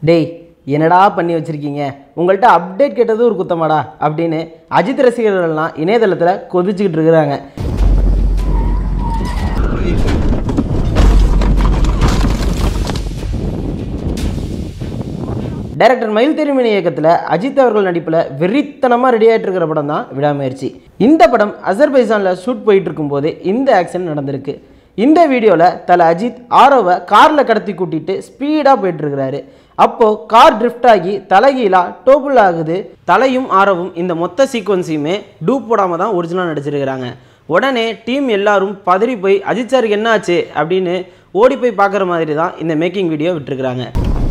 டேய் என்னடா பண்ணி வச்சிருக்கீங்க உங்கள்கிட்ட அப்டேட் கேட்டது ஒரு குத்தமாடா அப்படின்னு அஜித் ரசிகர்கள்லாம் இணையதளத்தில் கொதிச்சுக்கிட்டு இருக்கிறாங்க டைரக்டர் மயில் திருமணி இயக்கத்தில் அஜித் அவர்கள் நடிப்பில் வெறித்தனமாக ரெடி ஆகிட்டு இருக்கிற படம் தான் விடாமுயற்சி இந்த படம் அசர்பைசானில் ஷூட் போயிட்டு இருக்கும்போது இந்த ஆக்சிடென்ட் நடந்திருக்கு இந்த வீடியோவில் தலை அஜித் ஆரோவை காரில் கடத்தி கூட்டிட்டு ஸ்பீடாக போயிட்டு இருக்கிறாரு அப்போது கார் ட்ரிஃப்ட் ஆகி தலைகீழாக டோபிள் ஆகுது தலையும் ஆரவும் இந்த மொத்த சீக்வன்ஸையுமே டூப் போடாமல் தான் ஒரிஜினலாக நடிச்சிருக்கிறாங்க உடனே டீம் எல்லாரும் பதறி போய் அஜித் சாருக்கு என்ன ஆச்சு அப்படின்னு ஓடி போய் பார்க்குற மாதிரி தான் இந்த மேக்கிங் வீடியோ விட்டுருக்குறாங்க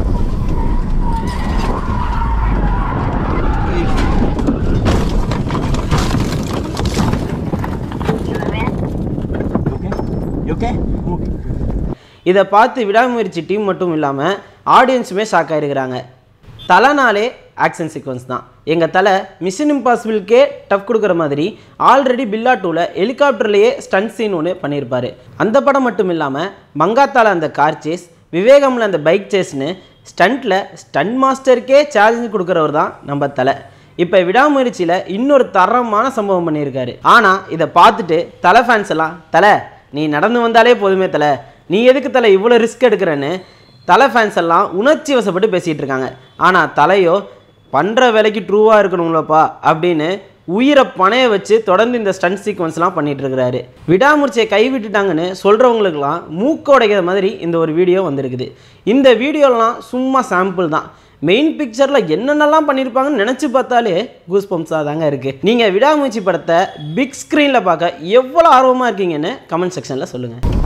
இதை பார்த்து விடாமுயற்சி டீம் மட்டும் இல்லாமல் ஆடியன்ஸுமே ஷாக் ஆகிருக்கிறாங்க தலைனாலே ஆக்ஷன் சீக்வன்ஸ் தான் எங்கள் தலை மிஷன் இம்பாசிபிள்கே டஃப் கொடுக்குற மாதிரி ஆல்ரெடி பில்லா டூவில் ஹெலிகாப்டர்லேயே ஸ்டண்ட் சீன் ஒன்று பண்ணியிருப்பாரு அந்த படம் மட்டும் இல்லாமல் மங்காத்தால அந்த கார் சேஸ் விவேகமில் அந்த பைக் சேஸ்னு ஸ்டண்ட்டில் ஸ்டண்ட் மாஸ்டருக்கே சேலஞ்ச் கொடுக்குறவர் தான் நம்ம தலை இப்போ விடாமுயற்சியில் இன்னொரு தரமான சம்பவம் பண்ணியிருக்காரு ஆனால் இதை பார்த்துட்டு தலை ஃபேன்ஸ் எல்லாம் தலை நீ நடந்து வந்தாலே போதுமே தலை நீ எதுக்கு தலை இவ்வளோ ரிஸ்க் எடுக்கிறேன்னு தலை ஃபேன்ஸ் எல்லாம் உணர்ச்சி வசப்பட்டு பேசிகிட்டு இருக்காங்க ஆனால் தலையோ பண்ணுற வேலைக்கு ட்ரூவாக இருக்கணுங்களப்பா அப்படின்னு உயிரை பணைய வச்சு தொடர்ந்து இந்த ஸ்டண்ட் சீக்வன்ஸ்லாம் பண்ணிட்டு இருக்கிறாரு விடாமுயற்சியை கைவிட்டுட்டாங்கன்னு சொல்கிறவங்களுக்குலாம் மூக்க உடைக்கிற மாதிரி இந்த ஒரு வீடியோ வந்திருக்குது இந்த வீடியோலாம் சும்மா சாம்பிள் தான் மெயின் பிக்சரில் என்னென்னலாம் பண்ணியிருப்பாங்கன்னு நினச்சி பார்த்தாலே கூஸ் பம்ப்ஸாக தாங்க இருக்குது நீங்கள் விடாமுயற்சி படத்தை பிக் ஸ்க்ரீனில் பார்க்க எவ்வளோ ஆர்வமாக இருக்கீங்கன்னு கமெண்ட் செக்ஷனில் சொல்லுங்கள்